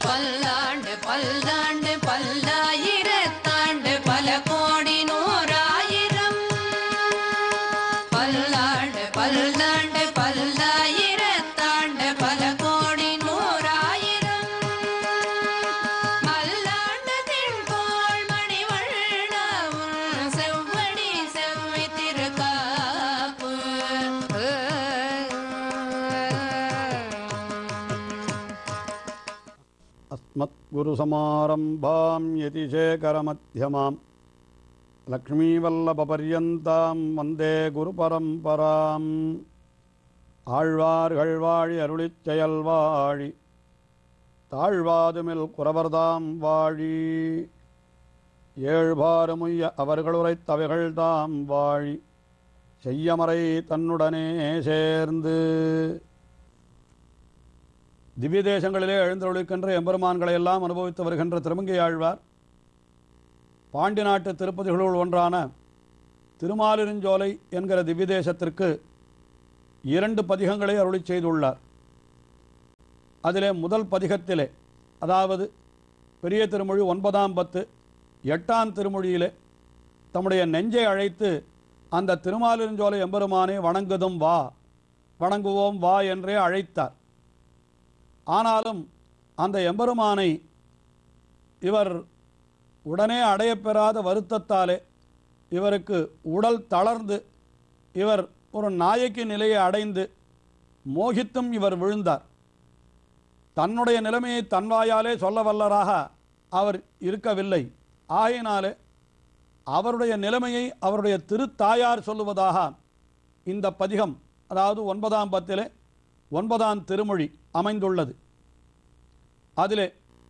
பல்லாண்டு பல்லாண்டு பல்லாயிரத்தாண்டு பல கோடி நூறாயிரம் பல்லாண்டு பல்லாண்டு பல்லாயிரத்தாண்டு பல கோடி நூறாயிரம் மல்லாண்டு திண்கோள் மணிவண்ணவும் செவ்வடி செவ்வி திருக்காப்பு अस्मद्गुरुसमारम्भां यतिशेखरमध्यमां லக்ஷ்மீவல்லபபர்யந்தாம் வந்தே குருபரம்பராம் ஆழ்வார்கள் வாழி அருளிச் செயல் வாழி தாழ்வாதுமில் குறவர்தாம் வாழி ஏழ்பாறுமுய்ய அவர்களுரைத்தவைகள் தாம் வாழி செய்யமறை தன்னுடனே சேர்ந்து திவ்ய தேசங்களிலே எழுந்தருளிக்கின்ற எம்பெருமான்களை எல்லாம் அனுபவித்து வருகின்ற திருமங்கை ஆழ்வார் பாண்டி நாட்டு திருப்பதிகளுள் ஒன்றான திருமாலிருஞ்சோலை என்கிற திவ்ய தேசத்திற்கு இரண்டு பதிகங்களை அருளிச் செய்துள்ளார் அதிலே முதல் பதிகத்திலே அதாவது பெரிய திருமொழி ஒன்பதாம் பத்து எட்டாம் திருமொழியிலே தம்முடைய நெஞ்சை அழைத்து அந்த திருமாலிருஞ்சோலை எம்பெருமானை வணங்குதும் வா வணங்குவோம் வா என்றே அழைத்தார் ஆனாலும் அந்த எம்பெருமானை இவர் உடனே அடையப்பெறாத வருத்தத்தாலே இவருக்கு உடல் தளர்ந்து இவர் ஒரு நாயக்கி நிலையை அடைந்து மோகித்தும் இவர் விழுந்தார் தன்னுடைய நிலைமையை தன் வாயாலே சொல்ல வல்லராக அவர் இருக்கவில்லை ஆகையினாலே அவருடைய நிலைமையை அவருடைய திருத்தாயார் சொல்லுவதாக இந்த பதிகம் அதாவது ஒன்பதாம் பத்திலே ஒன்பதாம் திருமொழி அமைந்துள்ளது அதிலே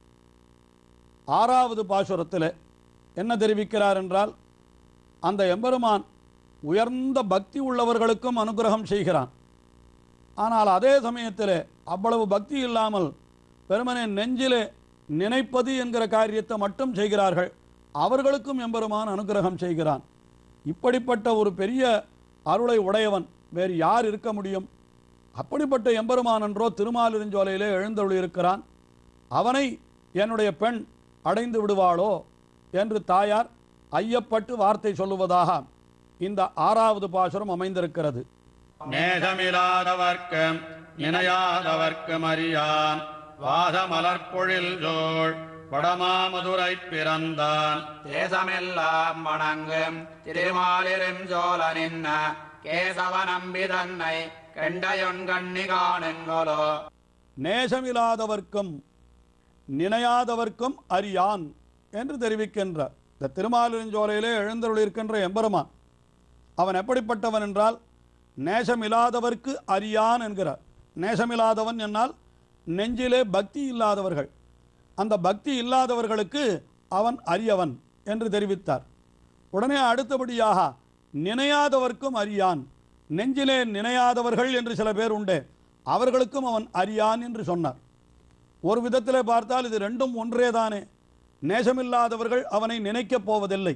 ஆறாவது பாசுரத்தில் என்ன தெரிவிக்கிறார் என்றால் அந்த எம்பெருமான் உயர்ந்த பக்தி உள்ளவர்களுக்கும் அனுகிரகம் செய்கிறான் ஆனால் அதே சமயத்தில் அவ்வளவு பக்தி இல்லாமல் பெருமனை நெஞ்சிலே நினைப்பது என்கிற காரியத்தை மட்டும் செய்கிறார்கள் அவர்களுக்கும் எம்பெருமான் அனுகிரகம் செய்கிறான் இப்படிப்பட்ட ஒரு பெரிய அருளை உடையவன் வேறு யார் இருக்க முடியும் அப்படிப்பட்ட எம்பெருமான் என்றோ திருமாலிருஞ்சோலையிலே எழுந்தருளியிருக்கிறான் அவனை என்னுடைய பெண் அடைந்து விடுவாளோ என்று தாயார் ஐயப்பட்டு வார்த்தை சொல்லுவதாக இந்த ஆறாவது பாசுரம் அமைந்திருக்கிறது நேசமில்லாதவர்க்கு இணையாதவர்க்கு மறியான் வாதமலர்பொழில் சோழ் வடமாமதுரை பிறந்தான் தேசமெல்லாம் வணங்கும் திருமாலிரும் சோழ நின்ன கேசவ நம்பி தன்னை கெண்டையொன் கண்ணி காணுங்களோ நேசமில்லாதவர்க்கும் நினையாதவர்க்கும் அறியான் என்று தெரிவிக்கின்றார் இந்த திருமாலிருஞ்சோலையிலே எழுந்தருளிருக்கின்ற எம்பெருமான் அவன் எப்படிப்பட்டவன் என்றால் நேசமில்லாதவர்க்கு அறியான் என்கிறார் நேசமில்லாதவன் என்னால் நெஞ்சிலே பக்தி இல்லாதவர்கள் அந்த பக்தி இல்லாதவர்களுக்கு அவன் அரியவன் என்று தெரிவித்தார் உடனே அடுத்தபடியாக நினையாதவர்க்கும் அறியான் நெஞ்சிலே நினையாதவர்கள் என்று சில பேர் உண்டு அவர்களுக்கும் அவன் அறியான் என்று சொன்னார் ஒரு விதத்தில் பார்த்தால் இது ரெண்டும் ஒன்றேதானே நேசமில்லாதவர்கள் அவனை நினைக்கப் போவதில்லை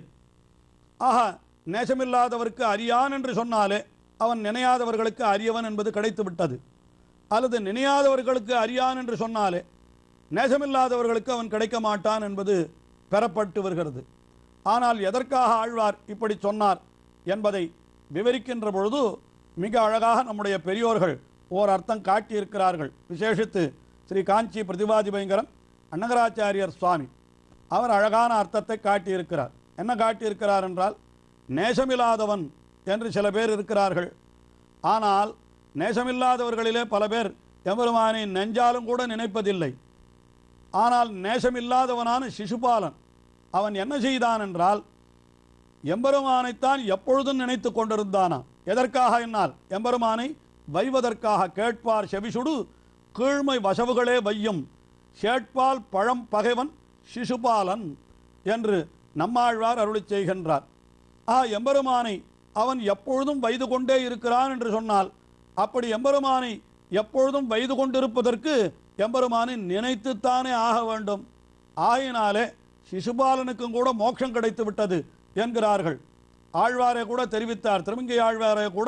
ஆஹா நேசமில்லாதவருக்கு அறியான் என்று சொன்னாலே அவன் நினையாதவர்களுக்கு அரியவன் என்பது கிடைத்து விட்டது அல்லது நினையாதவர்களுக்கு அறியான் என்று சொன்னாலே நேசமில்லாதவர்களுக்கு அவன் கிடைக்க மாட்டான் என்பது பெறப்பட்டு வருகிறது ஆனால் எதற்காக ஆழ்வார் இப்படி சொன்னார் என்பதை விவரிக்கின்ற பொழுது மிக அழகாக நம்முடைய பெரியோர்கள் ஓர் அர்த்தம் காட்டியிருக்கிறார்கள் விசேஷித்து ஸ்ரீ காஞ்சி பிரதிபாதி பயங்கரம் அன்னகராச்சாரியர் சுவாமி அவர் அழகான அர்த்தத்தை காட்டியிருக்கிறார் என்ன காட்டியிருக்கிறார் என்றால் நேசமில்லாதவன் என்று சில பேர் இருக்கிறார்கள் ஆனால் நேசமில்லாதவர்களிலே பல பேர் எம்பெருமானை நெஞ்சாலும் கூட நினைப்பதில்லை ஆனால் நேசமில்லாதவனான சிசுபாலன் அவன் என்ன செய்தான் என்றால் எம்பெருமானைத்தான் எப்பொழுதும் நினைத்து கொண்டிருந்தானா எதற்காக என்னால் எம்பெருமானை வைவதற்காக கேட்பார் செவிசுடு கீழ்மை வசவுகளே வையும் சேட்பால் பழம் பகைவன் சிசுபாலன் என்று நம்மாழ்வார் அருளிச் செய்கின்றார் ஆ எம்பெருமானை அவன் எப்பொழுதும் வைது கொண்டே இருக்கிறான் என்று சொன்னால் அப்படி எம்பெருமானை எப்பொழுதும் வைது கொண்டிருப்பதற்கு எம்பெருமானை நினைத்துத்தானே ஆக வேண்டும் ஆயினாலே சிசுபாலனுக்கும் கூட மோட்சம் கிடைத்து விட்டது என்கிறார்கள் ஆழ்வாரே கூட தெரிவித்தார் திருமங்கை ஆழ்வாரே கூட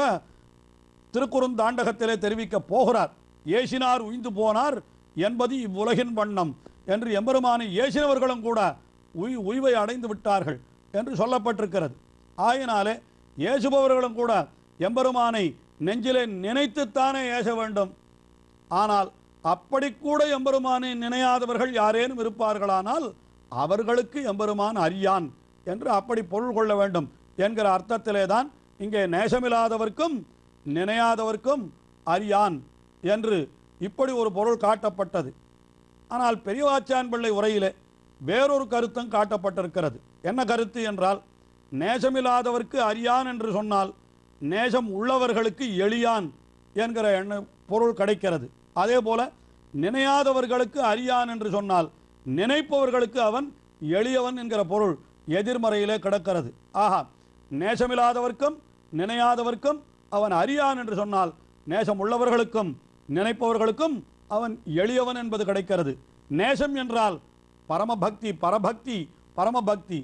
திருக்குறுந்தாண்டகத்திலே தெரிவிக்க போகிறார் ஏசினார் உய்ந்து போனார் என்பது இவ்வுலகின் வண்ணம் என்று எம்பெருமானை ஏசினவர்களும் கூட உய் உய்வை அடைந்து விட்டார்கள் என்று சொல்லப்பட்டிருக்கிறது ஆயினாலே ஏசுபவர்களும் கூட எம்பெருமானை நெஞ்சிலே நினைத்துத்தானே ஏச வேண்டும் ஆனால் அப்படி கூட எம்பெருமானை நினையாதவர்கள் யாரேனும் இருப்பார்களானால் அவர்களுக்கு எம்பெருமான் அறியான் என்று அப்படி பொருள் கொள்ள வேண்டும் என்கிற அர்த்தத்திலே தான் இங்கே நேசமில்லாதவர்க்கும் நினையாதவர்க்கும் அறியான் என்று இப்படி ஒரு பொருள் காட்டப்பட்டது ஆனால் பெரியவாச்சான் பிள்ளை உரையிலே வேறொரு கருத்தும் காட்டப்பட்டிருக்கிறது என்ன கருத்து என்றால் நேசமில்லாதவர்க்கு அறியான் என்று சொன்னால் நேசம் உள்ளவர்களுக்கு எளியான் என்கிற எண்ண பொருள் கிடைக்கிறது அதே போல நினையாதவர்களுக்கு அறியான் என்று சொன்னால் நினைப்பவர்களுக்கு அவன் எளியவன் என்கிற பொருள் எதிர்மறையிலே கிடக்கிறது ஆஹா நேசமில்லாதவர்க்கும் நினையாதவர்க்கும் அவன் அறியான் என்று சொன்னால் நேசம் உள்ளவர்களுக்கும் நினைப்பவர்களுக்கும் அவன் எளியவன் என்பது கிடைக்கிறது நேசம் என்றால் பரமபக்தி பரபக்தி பரமபக்தி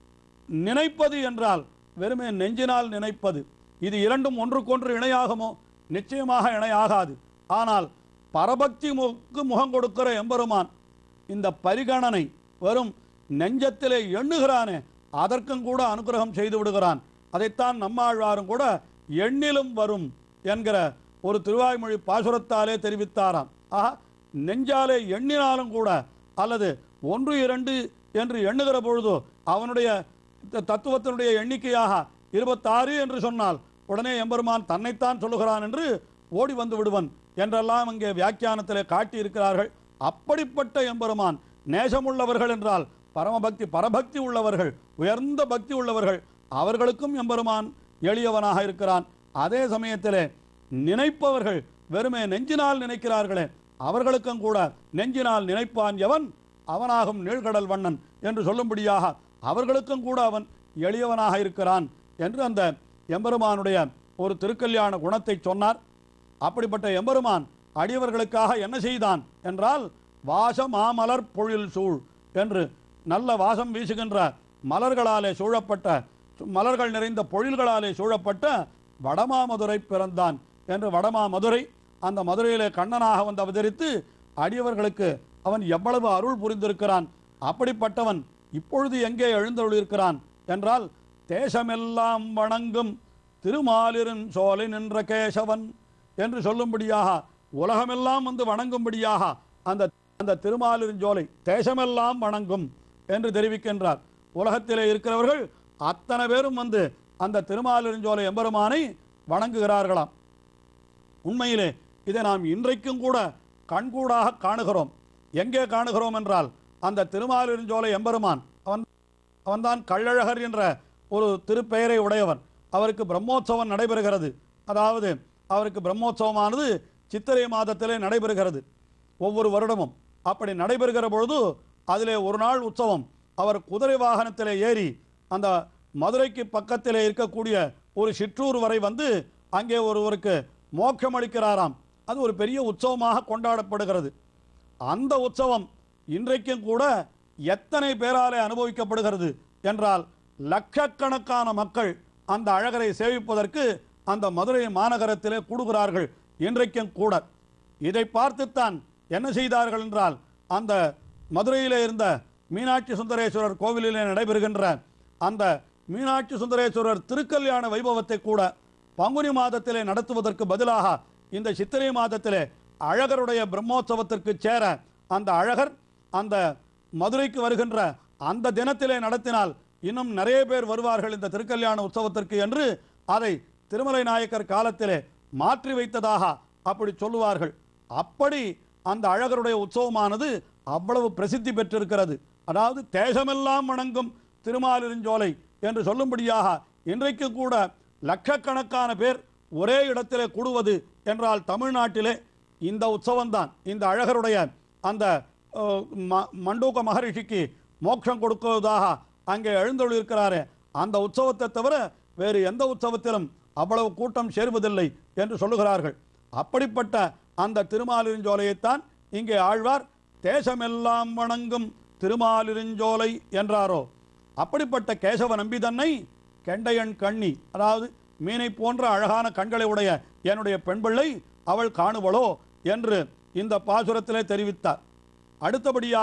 நினைப்பது என்றால் வெறுமே நெஞ்சினால் நினைப்பது இது இரண்டும் ஒன்றுக்கொன்று இணையாகுமோ நிச்சயமாக இணையாகாது ஆனால் பரபக்தி முக்கு முகம் கொடுக்கிற எம்பெருமான் இந்த பரிகணனை வெறும் நெஞ்சத்திலே எண்ணுகிறானே அதற்கும் கூட அனுகிரகம் செய்து விடுகிறான் அதைத்தான் நம்மாழ்வாரும் கூட எண்ணிலும் வரும் என்கிற ஒரு திருவாய்மொழி பாசுரத்தாலே தெரிவித்தாராம் ஆஹா நெஞ்சாலே எண்ணினாலும் கூட அல்லது ஒன்று இரண்டு என்று எண்ணுகிற பொழுதோ அவனுடைய த- தத்துவத்தினுடைய எண்ணிக்கையாக இருபத்தாறு என்று சொன்னால் உடனே எம்பெருமான் தன்னைத்தான் சொல்லுகிறான் என்று ஓடி வந்து விடுவன் என்றெல்லாம் இங்கே வியாக்கியானத்திலே காட்டியிருக்கிறார்கள் அப்படிப்பட்ட எம்பெருமான் நேசமுள்ளவர்கள் என்றால் பரமபக்தி பரபக்தி உள்ளவர்கள் உயர்ந்த பக்தி உள்ளவர்கள் அவர்களுக்கும் எம்பெருமான் எளியவனாக இருக்கிறான் அதே சமயத்திலே நினைப்பவர்கள் வெறுமே நெஞ்சினால் நினைக்கிறார்களே அவர்களுக்கும் கூட நெஞ்சினால் நினைப்பான் எவன் அவனாகும் நீழ்கடல் வண்ணன் என்று சொல்லும்படியாக அவர்களுக்கும் கூட அவன் எளியவனாக இருக்கிறான் என்று அந்த எம்பெருமானுடைய ஒரு திருக்கல்யாண குணத்தை சொன்னார் அப்படிப்பட்ட எம்பெருமான் அடியவர்களுக்காக என்ன செய்தான் என்றால் வாசம் மாமலர் பொழில் சூழ் என்று நல்ல வாசம் வீசுகின்ற மலர்களாலே சூழப்பட்ட மலர்கள் நிறைந்த பொழில்களாலே சூழப்பட்ட வடமாமதுரை பிறந்தான் என்று வடமாமதுரை அந்த மதுரையிலே கண்ணனாக வந்து அவதரித்து அடியவர்களுக்கு அவன் எவ்வளவு அருள் புரிந்திருக்கிறான் அப்படிப்பட்டவன் இப்பொழுது எங்கே எழுந்தருளிருக்கிறான் என்றால் தேசமெல்லாம் வணங்கும் திருமாலிருன் சோலை நின்ற கேசவன் என்று சொல்லும்படியாக உலகமெல்லாம் வந்து வணங்கும்படியாக அந்த அந்த திருமாலிருஞ்சோலை தேசமெல்லாம் வணங்கும் என்று தெரிவிக்கின்றார் உலகத்திலே இருக்கிறவர்கள் அத்தனை பேரும் வந்து அந்த திருமாலிருஞ்சோலை எம்பெருமானை வணங்குகிறார்களாம் உண்மையிலே இதை நாம் இன்றைக்கும் கூட கண்கூடாக காணுகிறோம் எங்கே காணுகிறோம் என்றால் அந்த திருமாலிருஞ்சோலை எம்பெருமான் அவன் அவன்தான் கள்ளழகர் என்ற ஒரு திருப்பெயரை உடையவன் அவருக்கு பிரம்மோற்சவம் நடைபெறுகிறது அதாவது அவருக்கு பிரம்மோற்சவமானது சித்திரை மாதத்திலே நடைபெறுகிறது ஒவ்வொரு வருடமும் அப்படி நடைபெறுகிற பொழுது அதிலே ஒரு நாள் உற்சவம் அவர் குதிரை வாகனத்திலே ஏறி அந்த மதுரைக்கு பக்கத்திலே இருக்கக்கூடிய ஒரு சிற்றூர் வரை வந்து அங்கே ஒருவருக்கு மோட்சம் அளிக்கிறாராம் அது ஒரு பெரிய உற்சவமாக கொண்டாடப்படுகிறது அந்த உற்சவம் இன்றைக்கும் கூட எத்தனை பேராலே அனுபவிக்கப்படுகிறது என்றால் லட்சக்கணக்கான மக்கள் அந்த அழகரை சேவிப்பதற்கு அந்த மதுரை மாநகரத்திலே கூடுகிறார்கள் இன்றைக்கும் கூட இதை பார்த்துத்தான் என்ன செய்தார்கள் என்றால் அந்த மதுரையிலே இருந்த மீனாட்சி சுந்தரேஸ்வரர் கோவிலிலே நடைபெறுகின்ற அந்த மீனாட்சி சுந்தரேஸ்வரர் திருக்கல்யாண வைபவத்தை கூட பங்குனி மாதத்திலே நடத்துவதற்கு பதிலாக இந்த சித்திரை மாதத்திலே அழகருடைய பிரம்மோற்சவத்திற்கு சேர அந்த அழகர் அந்த மதுரைக்கு வருகின்ற அந்த தினத்திலே நடத்தினால் இன்னும் நிறைய பேர் வருவார்கள் இந்த திருக்கல்யாண உற்சவத்திற்கு என்று அதை திருமலை நாயக்கர் காலத்திலே மாற்றி வைத்ததாக அப்படி சொல்லுவார்கள் அப்படி அந்த அழகருடைய உற்சவமானது அவ்வளவு பிரசித்தி பெற்றிருக்கிறது அதாவது தேசமெல்லாம் வணங்கும் திருமாலிருஞ்சோலை என்று சொல்லும்படியாக இன்றைக்கு கூட லட்சக்கணக்கான பேர் ஒரே இடத்திலே கூடுவது என்றால் தமிழ்நாட்டிலே இந்த உற்சவம்தான் இந்த அழகருடைய அந்த அஹ், ம- மண்டூக மகரிஷிக்கு மோட்சம் கொடுக்குவதாக அங்கே எழுந்தொழிருக்கிறாரே அந்த உற்சவத்தை தவிர வேறு எந்த உற்சவத்திலும் அவ்வளவு கூட்டம் சேருவதில்லை என்று சொல்லுகிறார்கள் அப்படிப்பட்ட அந்த திருமாலிருஞ்சோலையைத்தான் இங்கே ஆழ்வார் தேசமெல்லாம் வணங்கும் திருமாலிருஞ்சோலை என்றாரோ அப்படிப்பட்ட கேசவ நம்பி தன்னை கெண்டையன் கண்ணி அதாவது மீனை போன்ற அழகான கண்களை உடைய என்னுடைய பெண் பிள்ளை அவள் காணுவளோ என்று இந்த பாசுரத்திலே தெரிவித்தார் அடுத்தபடியாக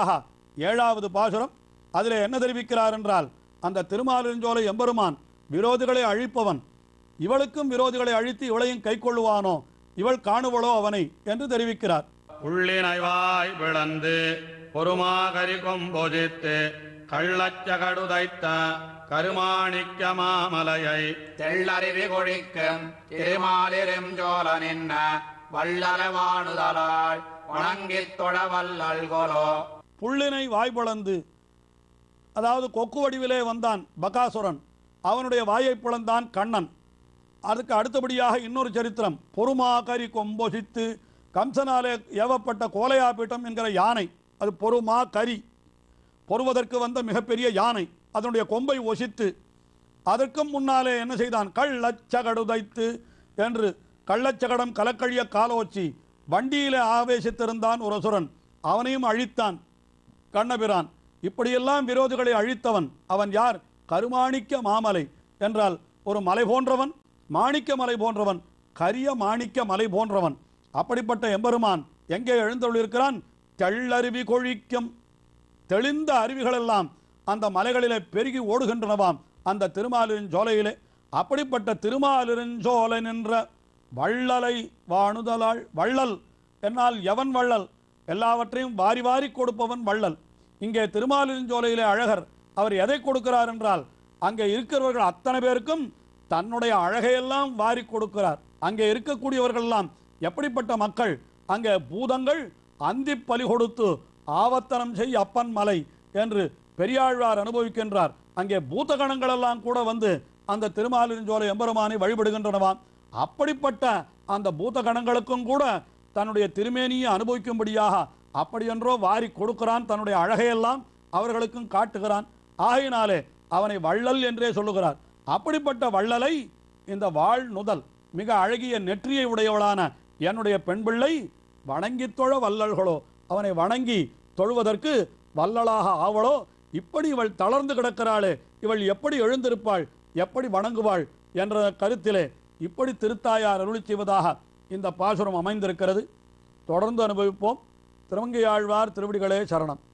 ஏழாவது பாசுரம் அதிலே என்ன தெரிவிக்கிறார் என்றால் அந்த திருமாலிருஞ்சோலை எம்பெருமான் விரோதிகளை அழிப்பவன் இவளுக்கும் விரோதிகளை அழித்து இவளையும் கைக்கொள்ளுவானோ இவள் காணுவளோ அவனை என்று தெரிவிக்கிறார் உள்ளினைவாய் விளந்து பொறுமாகரி கொம்பொதித்து கள்ளச்சகடுதைத்த கருமாணிக்க மாமலையை தெள்ளறிவி கொழிக்கும் திருமாலிரும் ஜோல நின்ன வள்ளலவாணுதலாள் வணங்கித் தொழ வல்லல்கொலோ புள்ளினை வாய்பளந்து அதாவது கொக்கு வடிவிலே வந்தான் பகாசுரன் அவனுடைய வாயை பிளந்தான் கண்ணன் அதுக்கு அடுத்தபடியாக இன்னொரு சரித்திரம் பொறுமாகரி கொம்பொசித்து கம்சனாலே ஏவப்பட்ட கோலையாபீட்டம் என்கிற யானை அது பொறுமா கரி பொறுவதற்கு வந்த மிகப்பெரிய யானை அதனுடைய கொம்பை ஒசித்து அதற்கும் முன்னாலே என்ன செய்தான் கள்ளச்சகடுதைத்து என்று கள்ளச்சகடம் கலக்கழிய காலோச்சி வண்டியிலே ஆவேசித்திருந்தான் ஒரு அசுரன் அவனையும் அழித்தான் கண்ணபிரான் இப்படியெல்லாம் விரோதிகளை அழித்தவன் அவன் யார் கருமாணிக்க மாமலை என்றால் ஒரு மலை போன்றவன் மாணிக்க மலை போன்றவன் கரிய மாணிக்க மலை போன்றவன் அப்படிப்பட்ட எம்பெருமான் எங்கே எழுந்தருளிருக்கிறான் தெள்ளருவி கொழிக்கும் தெளிந்த அருவிகளெல்லாம் அந்த மலைகளிலே பெருகி ஓடுகின்றனவாம் அந்த திருமாலிருஞ்சோலையிலே அப்படிப்பட்ட திருமாலிருஞ்சோலை நின்ற வள்ளலை வாணுதலாள் வள்ளல் என்னால் எவன் வள்ளல் எல்லாவற்றையும் வாரி வாரி கொடுப்பவன் வள்ளல் இங்கே திருமாலிருஞ்சோலையிலே அழகர் அவர் எதை கொடுக்கிறார் என்றால் அங்கே இருக்கிறவர்கள் அத்தனை பேருக்கும் தன்னுடைய அழகையெல்லாம் வாரி கொடுக்கிறார் அங்கே இருக்கக்கூடியவர்கள் எல்லாம் எப்படிப்பட்ட மக்கள் அங்கே பூதங்கள் அந்தி பலி கொடுத்து ஆவத்தனம் செய் அப்பன் மலை என்று பெரியாழ்வார் அனுபவிக்கின்றார் அங்கே பூதகணங்கள் எல்லாம் கூட வந்து அந்த திருமாலிருஞ்சோலை எம்பெருமானை வழிபடுகின்றனவாம் அப்படிப்பட்ட அந்த பூதகணங்களுக்கும் கூட தன்னுடைய திருமேனியை அனுபவிக்கும்படியாக அப்படியென்றோ வாரி கொடுக்கிறான் தன்னுடைய அழகையெல்லாம் அவர்களுக்கும் காட்டுகிறான் ஆகையினாலே அவனை வள்ளல் என்றே சொல்லுகிறார் அப்படிப்பட்ட வள்ளலை இந்த வாழ் நுதல் மிக அழகிய நெற்றியை உடையவளான என்னுடைய பெண் பிள்ளை வணங்கித் தொழ வள்ளல்களோ அவனை வணங்கி தொழுவதற்கு வள்ளலாக ஆவளோ இப்படி இவள் தளர்ந்து கிடக்கிறாளே இவள் எப்படி எழுந்திருப்பாள் எப்படி வணங்குவாள் என்ற கருத்திலே இப்படி திருத்தாயார் அருளி செய்வதாக இந்த பாசுரம் அமைந்திருக்கிறது தொடர்ந்து அனுபவிப்போம் திருமங்கையாழ்வார் திருவடிகளே சரணம்